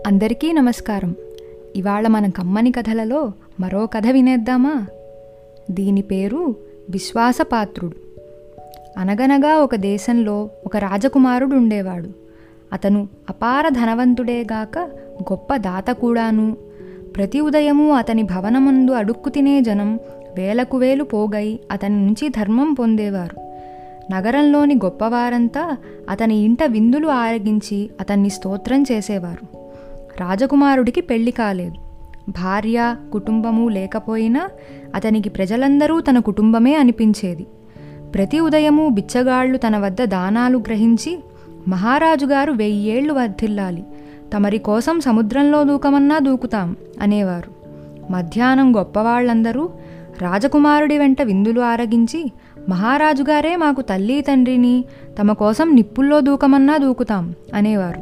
అందరికీ నమస్కారం ఇవాళ మన కమ్మని కథలలో మరో కథ వినేద్దామా దీని పేరు విశ్వాసపాత్రుడు అనగనగా ఒక దేశంలో ఒక రాజకుమారుడు ఉండేవాడు అతను అపార ధనవంతుడేగాక గొప్ప దాత కూడాను ప్రతి ఉదయము అతని భవనమందు అడుక్కు తినే జనం వేలకు వేలు పోగై అతని నుంచి ధర్మం పొందేవారు నగరంలోని గొప్పవారంతా అతని ఇంట విందులు ఆరగించి అతన్ని స్తోత్రం చేసేవారు రాజకుమారుడికి పెళ్లి కాలేదు భార్య కుటుంబము లేకపోయినా అతనికి ప్రజలందరూ తన కుటుంబమే అనిపించేది ప్రతి ఉదయము బిచ్చగాళ్లు తన వద్ద దానాలు గ్రహించి మహారాజుగారు వెయ్యేళ్లు వర్ధిల్లాలి తమరి కోసం సముద్రంలో దూకమన్నా దూకుతాం అనేవారు మధ్యాహ్నం గొప్పవాళ్లందరూ రాజకుమారుడి వెంట విందులు ఆరగించి మహారాజుగారే మాకు తల్లి తండ్రిని తమ కోసం నిప్పుల్లో దూకమన్నా దూకుతాం అనేవారు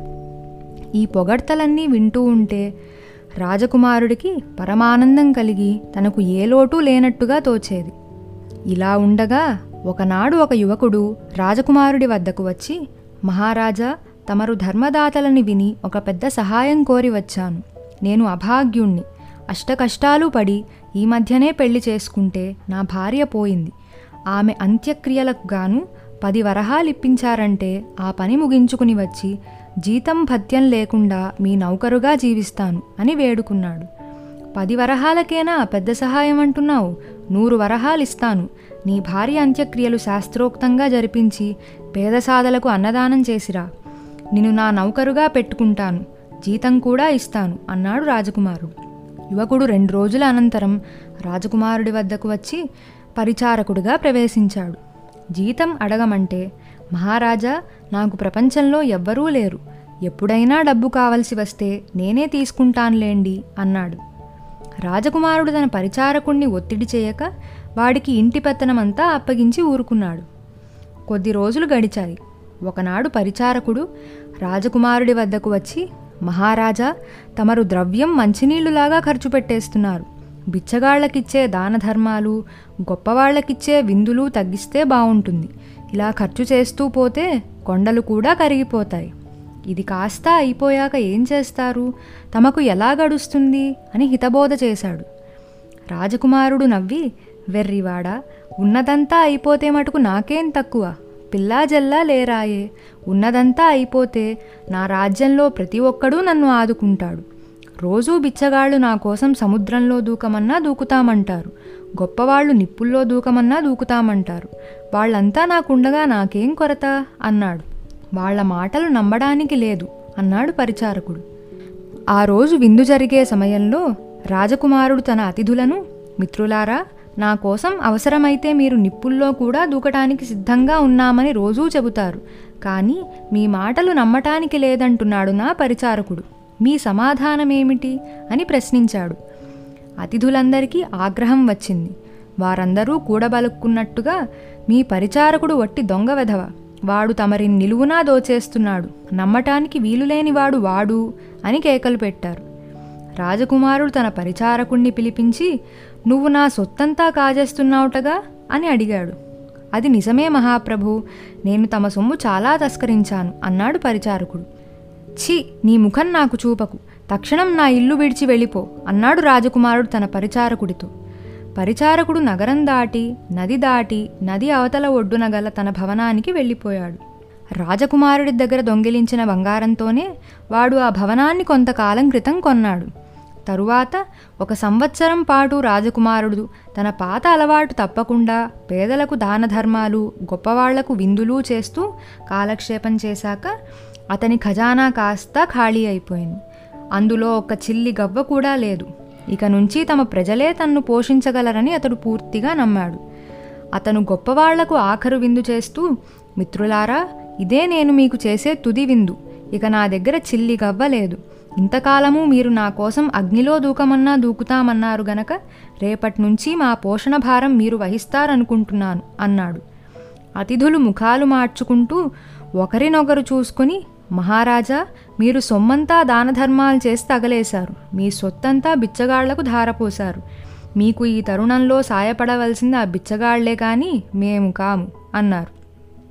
ఈ పొగడ్తలన్నీ వింటూ ఉంటే రాజకుమారుడికి పరమానందం కలిగి తనకు ఏ లోటు లేనట్టుగా తోచేది ఇలా ఉండగా ఒకనాడు ఒక యువకుడు రాజకుమారుడి వద్దకు వచ్చి మహారాజా తమరు ధర్మదాతలని విని ఒక పెద్ద సహాయం కోరి వచ్చాను నేను అభాగ్యుణ్ణి అష్టకష్టాలు పడి ఈ మధ్యనే పెళ్లి చేసుకుంటే నా భార్య పోయింది ఆమె అంత్యక్రియలకు గాను పది వరహాలు ఇప్పించారంటే ఆ పని ముగించుకుని వచ్చి జీతం భత్యం లేకుండా మీ నౌకరుగా జీవిస్తాను అని వేడుకున్నాడు పది వరహాలకేనా పెద్ద సహాయం అంటున్నావు నూరు వరహాలు ఇస్తాను నీ భార్య అంత్యక్రియలు శాస్త్రోక్తంగా జరిపించి పేదసాదలకు అన్నదానం చేసిరా నిన్ను నా నౌకరుగా పెట్టుకుంటాను జీతం కూడా ఇస్తాను అన్నాడు రాజకుమారుడు యువకుడు రెండు రోజుల అనంతరం రాజకుమారుడి వద్దకు వచ్చి పరిచారకుడిగా ప్రవేశించాడు జీతం అడగమంటే మహారాజా నాకు ప్రపంచంలో ఎవ్వరూ లేరు ఎప్పుడైనా డబ్బు కావలసి వస్తే నేనే తీసుకుంటానులేండి అన్నాడు రాజకుమారుడు తన పరిచారకుణ్ణి ఒత్తిడి చేయక వాడికి ఇంటి పెత్తనమంతా అప్పగించి ఊరుకున్నాడు కొద్ది రోజులు గడిచాయి ఒకనాడు పరిచారకుడు రాజకుమారుడి వద్దకు వచ్చి మహారాజా తమరు ద్రవ్యం మంచినీళ్లులాగా ఖర్చు పెట్టేస్తున్నారు బిచ్చగాళ్లకిచ్చే దాన ధర్మాలు గొప్పవాళ్లకిచ్చే విందులు తగ్గిస్తే బాగుంటుంది ఇలా ఖర్చు చేస్తూ పోతే కొండలు కూడా కరిగిపోతాయి ఇది కాస్త అయిపోయాక ఏం చేస్తారు తమకు ఎలా గడుస్తుంది అని హితబోధ చేశాడు రాజకుమారుడు నవ్వి వెర్రివాడా ఉన్నదంతా అయిపోతే మటుకు నాకేం తక్కువ పిల్లా జల్లా లేరాయే ఉన్నదంతా అయిపోతే నా రాజ్యంలో ప్రతి ఒక్కడూ నన్ను ఆదుకుంటాడు రోజూ బిచ్చగాళ్ళు నా కోసం సముద్రంలో దూకమన్నా దూకుతామంటారు గొప్పవాళ్ళు నిప్పుల్లో దూకమన్నా దూకుతామంటారు వాళ్ళంతా నాకుండగా నాకేం కొరత అన్నాడు వాళ్ల మాటలు నమ్మడానికి లేదు అన్నాడు పరిచారకుడు ఆ రోజు విందు జరిగే సమయంలో రాజకుమారుడు తన అతిథులను మిత్రులారా నా కోసం అవసరమైతే మీరు నిప్పుల్లో కూడా దూకటానికి సిద్ధంగా ఉన్నామని రోజూ చెబుతారు కానీ మీ మాటలు నమ్మటానికి లేదంటున్నాడు నా పరిచారకుడు మీ సమాధానమేమిటి అని ప్రశ్నించాడు అతిథులందరికీ ఆగ్రహం వచ్చింది వారందరూ కూడబలుక్కున్నట్టుగా మీ పరిచారకుడు వట్టి దొంగ వెధవ వాడు తమరిని నిలువునా దోచేస్తున్నాడు నమ్మటానికి వీలులేనివాడు వాడు అని కేకలు పెట్టారు రాజకుమారుడు తన పరిచారకుణ్ణి పిలిపించి నువ్వు నా సొత్తంతా కాజేస్తున్నావుటగా అని అడిగాడు అది నిజమే మహాప్రభు నేను తమ సొమ్ము చాలా తస్కరించాను అన్నాడు పరిచారకుడు ఛీ నీ ముఖం నాకు చూపకు తక్షణం నా ఇల్లు విడిచి వెళ్ళిపో అన్నాడు రాజకుమారుడు తన పరిచారకుడితో పరిచారకుడు నగరం దాటి నది దాటి నది అవతల ఒడ్డున గల తన భవనానికి వెళ్ళిపోయాడు రాజకుమారుడి దగ్గర దొంగిలించిన బంగారంతోనే వాడు ఆ భవనాన్ని కొంతకాలం క్రితం కొన్నాడు తరువాత ఒక సంవత్సరం పాటు రాజకుమారుడు తన పాత అలవాటు తప్పకుండా పేదలకు దాన ధర్మాలు గొప్పవాళ్లకు విందులు చేస్తూ కాలక్షేపం చేశాక అతని ఖజానా కాస్త ఖాళీ అయిపోయింది అందులో ఒక చిల్లి గవ్వ కూడా లేదు ఇక నుంచి తమ ప్రజలే తన్ను పోషించగలరని అతడు పూర్తిగా నమ్మాడు అతను గొప్పవాళ్లకు ఆఖరు విందు చేస్తూ మిత్రులారా ఇదే నేను మీకు చేసే తుది విందు ఇక నా దగ్గర చిల్లి గవ్వ లేదు ఇంతకాలము మీరు నా కోసం అగ్నిలో దూకమన్నా దూకుతామన్నారు గనక రేపటి నుంచి మా పోషణ భారం మీరు వహిస్తారనుకుంటున్నాను అన్నాడు అతిథులు ముఖాలు మార్చుకుంటూ ఒకరినొకరు చూసుకుని మహారాజా మీరు సొమ్మంతా దాన ధర్మాలు చేసి తగలేశారు మీ సొత్తంతా బిచ్చగాళ్లకు ధారపోశారు మీకు ఈ తరుణంలో సాయపడవలసింది ఆ బిచ్చగాళ్లే కానీ మేము కాము అన్నారు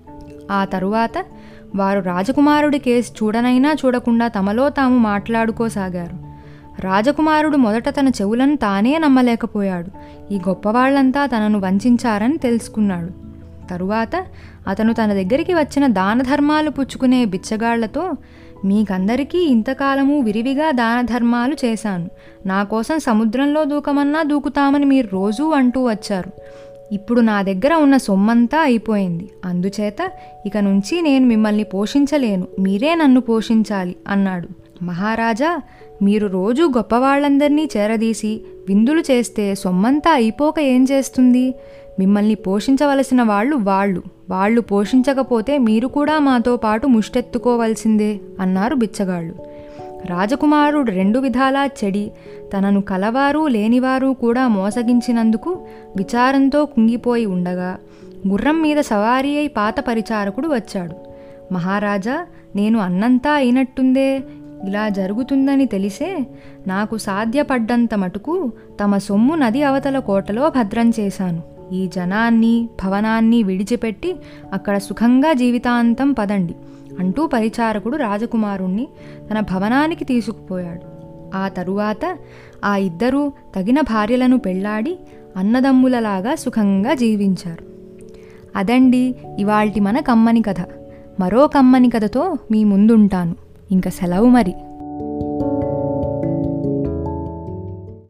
ఆ తరువాత వారు రాజకుమారుడి కేసు చూడనైనా చూడకుండా తమలో తాము మాట్లాడుకోసాగారు రాజకుమారుడు మొదట తన చెవులను తానే నమ్మలేకపోయాడు ఈ గొప్పవాళ్లంతా తనను వంచారని తెలుసుకున్నాడు తరువాత అతను తన దగ్గరికి వచ్చిన దాన ధర్మాలు పుచ్చుకునే బిచ్చగాళ్లతో మీకందరికీ ఇంతకాలము విరివిగా దాన ధర్మాలు చేశాను నా కోసం సముద్రంలో దూకమన్నా దూకుతామని మీరు రోజూ అంటూ వచ్చారు ఇప్పుడు నా దగ్గర ఉన్న సొమ్మంతా అయిపోయింది అందుచేత ఇక నుంచి నేను మిమ్మల్ని పోషించలేను మీరే నన్ను పోషించాలి అన్నాడు మహారాజా మీరు రోజు గొప్పవాళ్ళందరినీ చేరదీసి విందులు చేస్తే సొమ్మంతా అయిపోక ఏం చేస్తుంది మిమ్మల్ని పోషించవలసిన వాళ్ళు వాళ్ళు వాళ్ళు పోషించకపోతే మీరు కూడా మాతో పాటు ముష్టెత్తుకోవలసిందే అన్నారు బిచ్చగాళ్ళు రాజకుమారుడు రెండు విధాలా చెడి తనను కలవారు లేనివారు కూడా మోసగించినందుకు విచారంతో కుంగిపోయి ఉండగా గుర్రం మీద సవారీ అయి పాత పరిచారకుడు వచ్చాడు మహారాజా నేను అన్నంతా అయినట్టుందే ఇలా జరుగుతుందని తెలిసే నాకు సాధ్యపడ్డంత మటుకు తమ సొమ్ము నది అవతల కోటలో భద్రం చేశాను ఈ జనాన్ని భవనాన్ని విడిచిపెట్టి అక్కడ సుఖంగా జీవితాంతం పదండి అంటూ పరిచారకుడు రాజకుమారుణ్ణి తన భవనానికి తీసుకుపోయాడు ఆ తరువాత ఆ ఇద్దరూ తగిన భార్యలను పెళ్లాడి అన్నదమ్ములలాగా సుఖంగా జీవించారు అదండి ఇవాల్టి మన కమ్మని కథ మరో కమ్మని కథతో మీ ముందుంటాను ఇంక సెలవు మరి